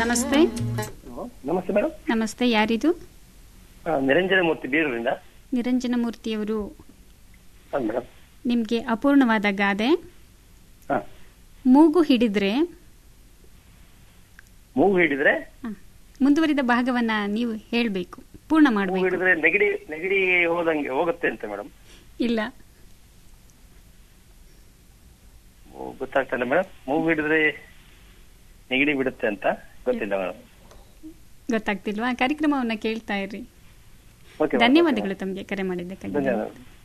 ನಮಸ್ತೆ ನಮಸ್ತೆ ಮೇಡಮ್ ನಮಸ್ತೆ ಯಾರಿದು ನಿರಂಜನ ಮೂರ್ತಿ ಬೀರೂರಿಂದ ನಿರಂಜನ ಮೂರ್ತಿಯವರು ಹೌದು ಮೇಡಮ್ ನಿಮ್ಗೆ ಅಪೂರ್ಣವಾದ ಗಾದೆ ಹಾ ಮೂಗು ಹಿಡಿದ್ರೆ ಮೂಗು ಹಿಡಿದ್ರೆ ಹ, ಮುಂದುವರಿದ ಭಾಗವನ್ನ ನೀವು ಹೇಳ್ಬೇಕು ಪೂರ್ಣ ಮೂಗು ಮಾಡಬೇಕು ಹಿಡಿದ್ರೆ ನೆಗಡಿ ನೆಗಡಿ ಹೋದಂಗೆ ಹೋಗುತ್ತೆ ಅಂತ ಮೇಡಮ್ ಇಲ್ಲ ಗೊತ್ತಾಗ್ತಲ್ಲ ಮೇಡಮ್ ಮೂಗು ಹಿಡಿದ್ರೆ ನೆಗಡಿ ಬಿಡುತ್ತೆ ಅಂತ ಗೊತ್ತಿಲ್ಲ ಮೇಡಮ್ ಗೊತ್ತಾಗ್ತಿಲ್ವಾ ಕಾರ್ಯಕ್ರಮವನ್ನ ಕೇಳ್ತಾ ಇರ್ರಿ ಓಕೆ ಧನ್ಯವಾದಗಳು ತಮಗೆ ಕರೆ ಮಾಡಿದ್ದಕ್ಕಾಗಿ ಧನ್ಯವಾದಗಳು